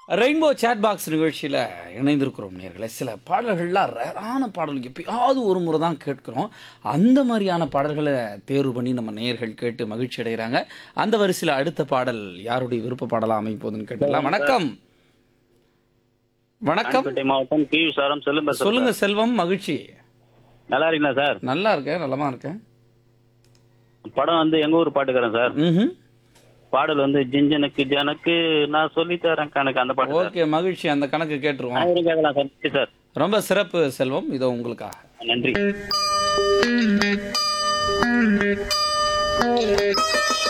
Rainbow chat box நிகழ்ச்சியில் இணைந்திருக்கிறோம் நேர்களே சில பாடல்கள்லாம் ரேரான பாடல்கள் எப்பயாவது ஒரு முறை தான் கேட்குறோம் அந்த மாதிரியான பாடல்களை தேர்வு பண்ணி நம்ம நேயர்கள் கேட்டு மகிழ்ச்சி அடைகிறாங்க அந்த வரிசையில் அடுத்த பாடல் யாருடைய விருப்ப பாடலாக அமைப்போதுன்னு கேட்டுக்கலாம் வணக்கம் வணக்கம் ராணிப்பேட்டை மாவட்டம் கி சாரம் செல்லும் பேசுறேன் சொல்லுங்க செல்வம் மகிழ்ச்சி சார். நல்லா இருக்கீங்களா சார் நல்லா இருக்கேன் நலமா இருக்கேன் படம் வந்து எங்க ஊர் பாட்டுக்கிறேன் சார் ம் பாடல் வந்து ஜிஞ்சனுக்கு ஜனக்கு நான் சொல்லி தரேன் கணக்கு அந்த பாட்டு சார். ஓகே மகிழ்ச்சி அந்த கணக்கு கேட்டுருவோம் அனைவரும் கேட்கலாம் சார் நன்றி சார் ரொம்ப சிறப்பு செல்வம் இதோ உங்களுக்காக நன்றி